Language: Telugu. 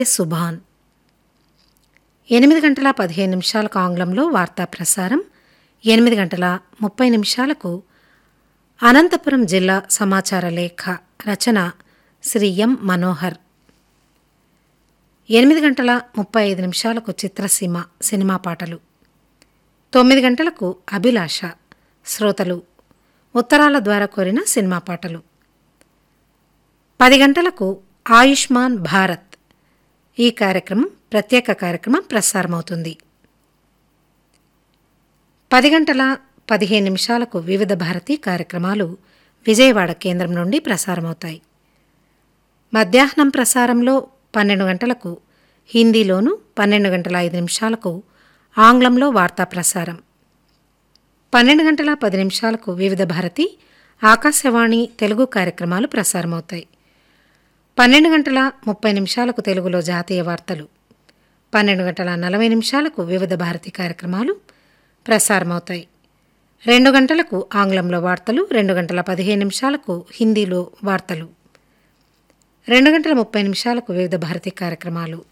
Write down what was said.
సుభాన్ ఎనిమిది గంటల పదిహేను నిమిషాలకు ఆంగ్లంలో వార్తా ప్రసారం ఎనిమిది గంటల ముప్పై నిమిషాలకు అనంతపురం జిల్లా సమాచార లేఖ రచన శ్రీ ఎం మనోహర్ ఎనిమిది గంటల ముప్పై ఐదు నిమిషాలకు చిత్రసీమ సినిమా పాటలు తొమ్మిది గంటలకు అభిలాష శ్రోతలు ఉత్తరాల ద్వారా కోరిన సినిమా పాటలు పది గంటలకు ఆయుష్మాన్ భారత్ ఈ కార్యక్రమం ప్రత్యేక కార్యక్రమం ప్రసారమవుతుంది పది గంటల పదిహేను నిమిషాలకు వివిధ భారతీ కార్యక్రమాలు విజయవాడ కేంద్రం నుండి ప్రసారమవుతాయి మధ్యాహ్నం ప్రసారంలో పన్నెండు గంటలకు హిందీలోను పన్నెండు గంటల ఐదు నిమిషాలకు ఆంగ్లంలో వార్తా ప్రసారం పన్నెండు గంటల పది నిమిషాలకు వివిధ భారతి ఆకాశవాణి తెలుగు కార్యక్రమాలు ప్రసారమవుతాయి పన్నెండు గంటల ముప్పై నిమిషాలకు తెలుగులో జాతీయ వార్తలు పన్నెండు గంటల నలభై నిమిషాలకు వివిధ భారతి కార్యక్రమాలు ప్రసారమవుతాయి రెండు గంటలకు ఆంగ్లంలో వార్తలు రెండు గంటల పదిహేను నిమిషాలకు హిందీలో వార్తలు రెండు గంటల ముప్పై నిమిషాలకు వివిధ భారతి కార్యక్రమాలు